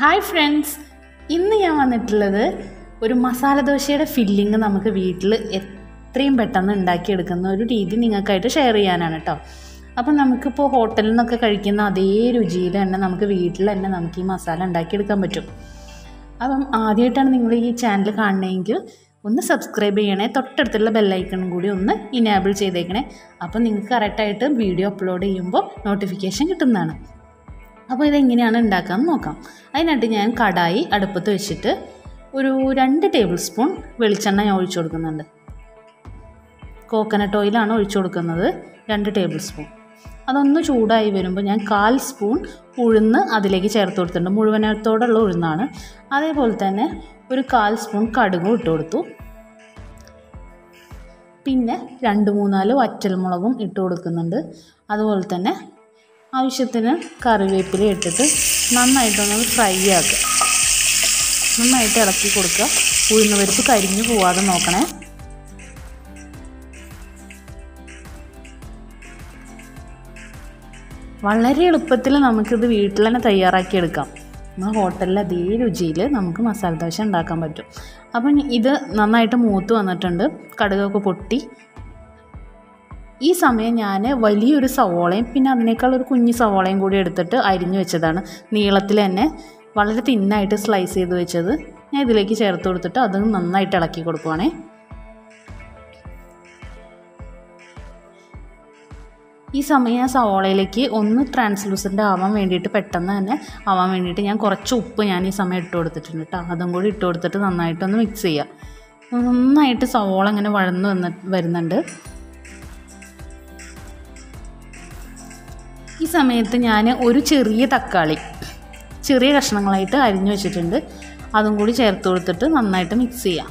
hi friends ഇന്ന് ഞാൻ വന്നിട്ടുള്ളത് ഒരു മസാല ദോശയുടെ ഫില്ലിങ് നമുക്ക് വീട്ടിൽ എത്രയും പെട്ടെന്ന് ഉണ്ടാക്കിയെടുക്കുന്ന ഒരു രീതി നിങ്ങൾക്കായിട്ട് ഷെയർ ചെയ്യാനാണ് കേട്ടോ അപ്പം നമുക്കിപ്പോൾ ഹോട്ടലിൽ നിന്നൊക്കെ കഴിക്കുന്ന അതേ രുചിയിൽ തന്നെ നമുക്ക് വീട്ടിൽ തന്നെ നമുക്ക് ഈ മസാല ഉണ്ടാക്കിയെടുക്കാൻ പറ്റും അപ്പം ആദ്യമായിട്ടാണ് നിങ്ങൾ ഈ ചാനൽ കാണണമെങ്കിൽ ഒന്ന് സബ്സ്ക്രൈബ് ചെയ്യണേ തൊട്ടടുത്തുള്ള ബെല്ലൈക്കണും കൂടി ഒന്ന് ഇനേബിൾ ചെയ്തേക്കണേ അപ്പം നിങ്ങൾക്ക് കറക്റ്റായിട്ട് വീഡിയോ അപ്ലോഡ് ചെയ്യുമ്പോൾ നോട്ടിഫിക്കേഷൻ കിട്ടുന്നതാണ് അപ്പോൾ ഇതെങ്ങനെയാണ് ഉണ്ടാക്കാമെന്ന് നോക്കാം അതിനായിട്ട് ഞാൻ കടായി അടുപ്പത്ത് വെച്ചിട്ട് ഒരു രണ്ട് ടേബിൾ സ്പൂൺ വെളിച്ചെണ്ണ ഞാൻ ഒഴിച്ചു കൊടുക്കുന്നുണ്ട് കോക്കനട്ട് ഓയിലാണ് ഒഴിച്ചു കൊടുക്കുന്നത് രണ്ട് ടേബിൾ സ്പൂൺ അതൊന്ന് ചൂടായി വരുമ്പോൾ ഞാൻ കാൽ സ്പൂൺ ഉഴുന്ന് അതിലേക്ക് ചേർത്ത് കൊടുത്തിട്ടുണ്ട് മുഴുവനത്തോടുള്ള ഉഴുന്നാണ് അതേപോലെ തന്നെ ഒരു കാൽ സ്പൂൺ കടുകും ഇട്ട് കൊടുത്തു പിന്നെ രണ്ട് മൂന്നാല് വറ്റൽമുളകും ഇട്ട് കൊടുക്കുന്നുണ്ട് അതുപോലെ തന്നെ ആവശ്യത്തിന് കറിവേപ്പില ഇട്ടിട്ട് നന്നായിട്ടൊന്ന് ഫ്രൈ ആക്കുക നന്നായിട്ട് ഇളക്കി കൊടുക്കുക ഉഴുന്ന് പരിപ്പ് കരിഞ്ഞു പോവാതെ നോക്കണേ വളരെ എളുപ്പത്തിൽ നമുക്കിത് വീട്ടിൽ തന്നെ തയ്യാറാക്കിയെടുക്കാം നമ്മൾ ഹോട്ടലിൽ അതേ രുചിയിൽ നമുക്ക് മസാല ദോശ ഉണ്ടാക്കാൻ പറ്റും അപ്പം ഇത് നന്നായിട്ട് മൂത്ത് വന്നിട്ടുണ്ട് കടുകൊക്കെ പൊട്ടി ഈ സമയം ഞാൻ വലിയൊരു സവോളയും പിന്നെ അതിനേക്കാൾ ഒരു കുഞ്ഞു സവോളയും കൂടി എടുത്തിട്ട് അരിഞ്ഞു വെച്ചതാണ് നീളത്തിൽ തന്നെ വളരെ തിന്നായിട്ട് സ്ലൈസ് ചെയ്ത് വെച്ചത് ഞാൻ ഇതിലേക്ക് ചേർത്ത് കൊടുത്തിട്ട് അത് നന്നായിട്ട് ഇളക്കി കൊടുക്കുവാണേ ഈ സമയം ഞാൻ സവോളയിലേക്ക് ഒന്ന് ട്രാൻസ്ലൂസൻ്റ് ആവാൻ വേണ്ടിയിട്ട് പെട്ടെന്ന് തന്നെ ആവാൻ വേണ്ടിയിട്ട് ഞാൻ കുറച്ച് ഉപ്പ് ഞാൻ ഈ സമയം ഇട്ട് കൊടുത്തിട്ടുണ്ട് കേട്ടോ അതും കൂടി ഇട്ട് കൊടുത്തിട്ട് നന്നായിട്ടൊന്ന് മിക്സ് ചെയ്യുക നന്നായിട്ട് സവോള ഇങ്ങനെ വഴന്ന് വന്ന് വരുന്നുണ്ട് ഈ സമയത്ത് ഞാൻ ഒരു ചെറിയ തക്കാളി ചെറിയ കഷ്ണങ്ങളായിട്ട് അരിഞ്ഞു വെച്ചിട്ടുണ്ട് അതും കൂടി ചേർത്ത് കൊടുത്തിട്ട് നന്നായിട്ട് മിക്സ് ചെയ്യാം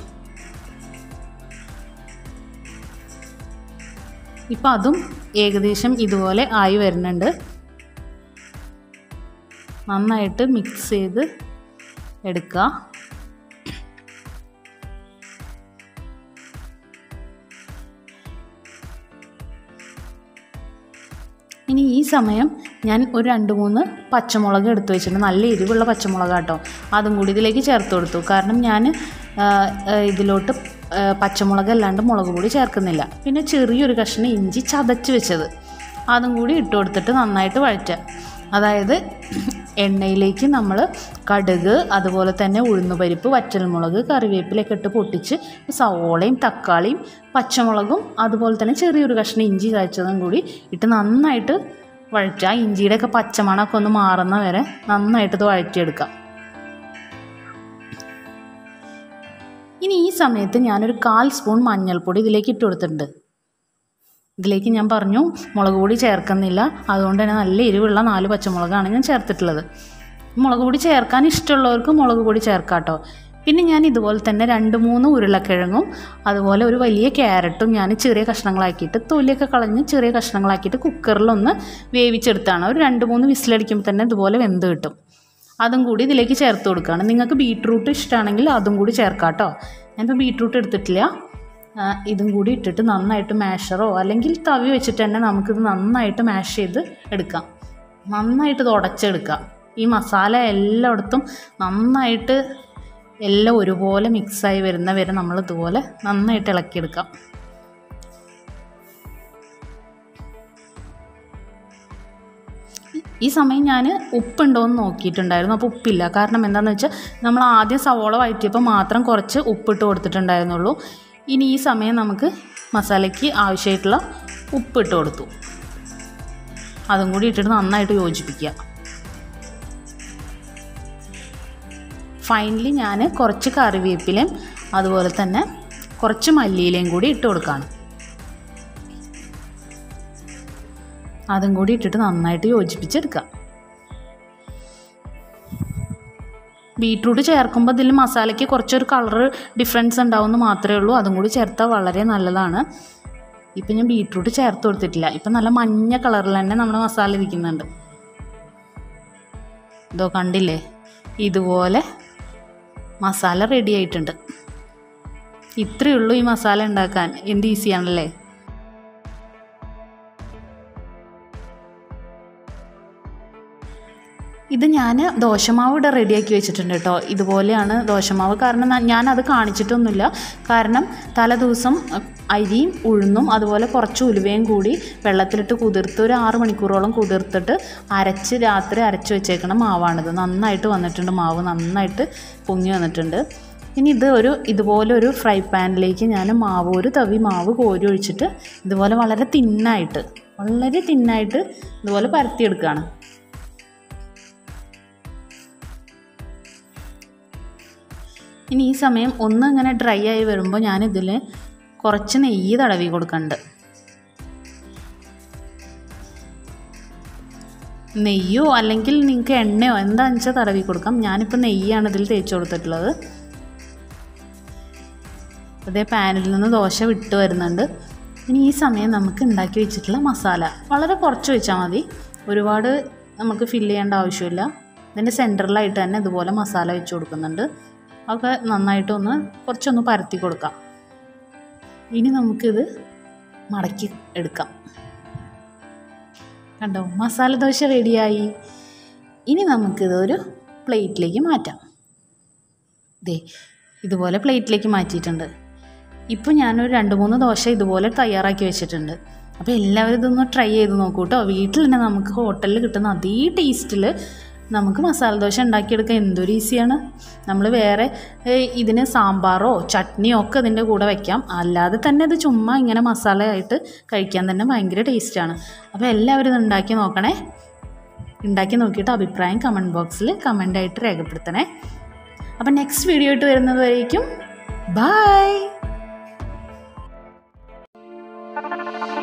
ഇപ്പം അതും ഏകദേശം ഇതുപോലെ ആയി വരുന്നുണ്ട് നന്നായിട്ട് മിക്സ് ചെയ്ത് എടുക്കുക ഇനി ഈ സമയം ഞാൻ ഒരു രണ്ട് മൂന്ന് പച്ചമുളക് എടുത്തു വെച്ചിട്ടുണ്ട് നല്ല എരിവുള്ള പച്ചമുളക് കേട്ടോ അതും കൂടി ഇതിലേക്ക് ചേർത്ത് കൊടുത്തു കാരണം ഞാൻ ഇതിലോട്ട് പച്ചമുളക് അല്ലാണ്ട് മുളക് പൊടി ചേർക്കുന്നില്ല പിന്നെ ചെറിയൊരു കഷ്ണം ഇഞ്ചി ചതച്ച് വെച്ചത് അതും കൂടി ഇട്ട് കൊടുത്തിട്ട് നന്നായിട്ട് വഴറ്റുക അതായത് എണ്ണയിലേക്ക് നമ്മൾ കടുക് അതുപോലെ തന്നെ ഉഴുന്നുപരിപ്പ് വറ്റൽമുളക് കറിവേപ്പിലൊക്കെ ഇട്ട് പൊട്ടിച്ച് സവോളയും തക്കാളിയും പച്ചമുളകും അതുപോലെ തന്നെ ചെറിയൊരു കഷ്ണം ഇഞ്ചി കഴിച്ചതും കൂടി ഇട്ട് നന്നായിട്ട് വഴറ്റുക ഇഞ്ചിയുടെയൊക്കെ പച്ചമണമൊക്കെ ഒന്ന് മാറുന്ന വരെ നന്നായിട്ട് ഇത് വഴറ്റിയെടുക്കാം ഇനി ഈ സമയത്ത് ഞാനൊരു കാൽ സ്പൂൺ മഞ്ഞൾപ്പൊടി ഇതിലേക്ക് ഇട്ട് കൊടുത്തിട്ടുണ്ട് ഇതിലേക്ക് ഞാൻ പറഞ്ഞു മുളക് പൊടി ചേർക്കുന്നില്ല അതുകൊണ്ട് തന്നെ നല്ല എരിവുള്ള നാല് പച്ചമുളകാണ് ഞാൻ ചേർത്തിട്ടുള്ളത് മുളക് പൊടി ചേർക്കാൻ ഇഷ്ടമുള്ളവർക്ക് മുളക് പൊടി ചേർക്കാം കേട്ടോ പിന്നെ ഞാൻ ഇതുപോലെ തന്നെ രണ്ട് മൂന്ന് ഉരുളക്കിഴങ്ങും അതുപോലെ ഒരു വലിയ ക്യാരറ്റും ഞാൻ ചെറിയ കഷ്ണങ്ങളാക്കിയിട്ട് തൊലിയൊക്കെ കളഞ്ഞ് ചെറിയ കഷ്ണങ്ങളാക്കിയിട്ട് കുക്കറിലൊന്ന് വേവിച്ചെടുത്താണ് ഒരു രണ്ട് മൂന്ന് വിസിലടിക്കുമ്പോൾ തന്നെ ഇതുപോലെ വെന്ത് കിട്ടും അതും കൂടി ഇതിലേക്ക് ചേർത്ത് കൊടുക്കുകയാണ് നിങ്ങൾക്ക് ബീട്രൂട്ട് ഇഷ്ടമാണെങ്കിൽ അതും കൂടി ചേർക്കാം കേട്ടോ ഞാനിപ്പോൾ ബീട്രൂട്ട് എടുത്തിട്ടില്ല ഇതും കൂടി ഇട്ടിട്ട് നന്നായിട്ട് മാഷറോ അല്ലെങ്കിൽ തവി വെച്ചിട്ട് തന്നെ നമുക്കിത് നന്നായിട്ട് മാഷ് ചെയ്ത് എടുക്കാം നന്നായിട്ട് ഇത് ഉടച്ചെടുക്കാം ഈ മസാല എല്ലായിടത്തും നന്നായിട്ട് എല്ലാം ഒരുപോലെ മിക്സായി വരുന്ന വരെ നമ്മൾ ഇതുപോലെ നന്നായിട്ട് ഇളക്കിയെടുക്കാം ഈ സമയം ഞാൻ ഉപ്പുണ്ടോ എന്ന് നോക്കിയിട്ടുണ്ടായിരുന്നു അപ്പോൾ ഉപ്പില്ല കാരണം എന്താണെന്ന് വെച്ചാൽ നമ്മൾ ആദ്യം സവോള വഴറ്റിയപ്പോൾ മാത്രം കുറച്ച് ഉപ്പിട്ട് കൊടുത്തിട്ടുണ്ടായിരുന്നുള്ളൂ ഇനി ഈ സമയം നമുക്ക് മസാലയ്ക്ക് ആവശ്യമായിട്ടുള്ള ഉപ്പിട്ട് കൊടുത്തു അതും കൂടി ഇട്ടിട്ട് നന്നായിട്ട് യോജിപ്പിക്കുക ഫൈനലി ഞാൻ കുറച്ച് കറിവേപ്പിലയും അതുപോലെ തന്നെ കുറച്ച് മല്ലിയിലയും കൂടി ഇട്ട് കൊടുക്കുകയാണ് അതും കൂടി ഇട്ടിട്ട് നന്നായിട്ട് യോജിപ്പിച്ചെടുക്കാം ബീട്രൂട്ട് ചേർക്കുമ്പോൾ ഇതിൽ മസാലയ്ക്ക് കുറച്ചൊരു കളർ ഡിഫറൻസ് ഉണ്ടാവുമെന്ന് മാത്രമേ ഉള്ളൂ അതും കൂടി ചേർത്താൽ വളരെ നല്ലതാണ് ഇപ്പം ഞാൻ ബീട്രൂട്ട് ചേർത്ത് കൊടുത്തിട്ടില്ല ഇപ്പം നല്ല മഞ്ഞ കളറിൽ തന്നെ നമ്മുടെ മസാല ഇരിക്കുന്നുണ്ട് ഇതോ കണ്ടില്ലേ ഇതുപോലെ മസാല റെഡി ആയിട്ടുണ്ട് ഇത്രയേ ഉള്ളൂ ഈ മസാല ഉണ്ടാക്കാൻ എന്ത് ഈസിയാണല്ലേ ഇത് ഞാൻ ദോശമാവ് ഇവിടെ റെഡിയാക്കി വെച്ചിട്ടുണ്ട് കേട്ടോ ഇതുപോലെയാണ് ദോശമാവ് കാരണം ന- ഞാനത് കാണിച്ചിട്ടൊന്നുമില്ല കാരണം തല ദിവസം അഹ്, അരിയും ഉഴുന്നും അതുപോലെ കുറച്ച് ഉലുവയും കൂടി വെള്ളത്തിലിട്ട് കുതിർത്ത് ഒരു ആറ് മണിക്കൂറോളം കുതിർത്തിട്ട് അരച്ച് രാത്രി അരച്ച് വെച്ചേക്കണ മാവാണിത് നന്നായിട്ട് വന്നിട്ടുണ്ട് മാവ് നന്നായിട്ട് പൊങ്ങി വന്നിട്ടുണ്ട് ഇനി ഇത് ഒരു ഇതുപോലെ ഒരു ഫ്രൈ പാനിലേക്ക് ഞാൻ മാവ് ഒരു തവി മാവ് കോരി ഒഴിച്ചിട്ട് ഇതുപോലെ വളരെ തിന്നായിട്ട് വളരെ തിന്നായിട്ട് ഇതുപോലെ പരത്തിയെടുക്കുകയാണ് ഇനി ഈ സമയം ഒന്ന് ഇങ്ങനെ ഡ്രൈ ആയി വരുമ്പോൾ ഞാനിതിൽ കുറച്ച് നെയ്യ് തടവി കൊടുക്കുന്നുണ്ട് നെയ്യോ അല്ലെങ്കിൽ നിങ്ങൾക്ക് എണ്ണയോ എന്താണെന്ന് വെച്ചാൽ തടവി കൊടുക്കാം ഞാനിപ്പോൾ നെയ്യാണ് ഇതിൽ തേച്ച് കൊടുത്തിട്ടുള്ളത് അതേ പാനിൽ നിന്ന് ദോശ വിട്ട് വരുന്നുണ്ട് ഇനി ഈ സമയം നമുക്ക് ഉണ്ടാക്കി വെച്ചിട്ടുള്ള മസാല വളരെ കുറച്ച് വെച്ചാൽ മതി ഒരുപാട് നമുക്ക് ഫില്ല് ചെയ്യേണ്ട ആവശ്യമില്ല ഇതിൻ്റെ സെൻറ്ററിലായിട്ട് തന്നെ ഇതുപോലെ മസാല വെച്ച് കൊടുക്കുന്നുണ്ട് അതൊക്കെ നന്നായിട്ടൊന്ന് കുറച്ചൊന്ന് പരത്തി കൊടുക്കാം ഇനി നമുക്കിത് മടക്കി എടുക്കാം കണ്ടോ മസാല ദോശ റെഡിയായി ഇനി നമുക്കിത് ഒരു പ്ലേറ്റിലേക്ക് മാറ്റാം ദേ ഇതുപോലെ പ്ലേറ്റിലേക്ക് മാറ്റിയിട്ടുണ്ട് ഇപ്പോൾ ഞാനൊരു രണ്ട് മൂന്ന് ദോശ ഇതുപോലെ തയ്യാറാക്കി വെച്ചിട്ടുണ്ട് അപ്പോൾ എല്ലാവരും ഇതൊന്ന് ട്രൈ ചെയ്ത് നോക്കൂ കേട്ടോ വീട്ടിൽ തന്നെ നമുക്ക് ഹോട്ടലിൽ കിട്ടുന്ന അതേ ടേസ്റ്റിൽ നമുക്ക് മസാല ദോശ ഉണ്ടാക്കിയെടുക്കാൻ എന്തൊരു ഈസിയാണ് നമ്മൾ വേറെ ഏഹ്, ഇതിന് സാമ്പാറോ ചട്നിയോ ഒക്കെ ഇതിൻ്റെ കൂടെ വെക്കാം അല്ലാതെ തന്നെ ഇത് ചുമ്മാ ഇങ്ങനെ മസാലയായിട്ട് കഴിക്കാൻ തന്നെ ഭയങ്കര ടേസ്റ്റാണ് അപ്പോൾ എല്ലാവരും ഇത് ഉണ്ടാക്കി നോക്കണേ ഉണ്ടാക്കി നോക്കിയിട്ട് അഭിപ്രായം കമൻറ്റ് ബോക്സിൽ കമൻ്റായിട്ട് രേഖപ്പെടുത്തണേ അപ്പം നെക്സ്റ്റ് വീഡിയോ ആയിട്ട് വരുന്നത് വരേക്കും ബൈ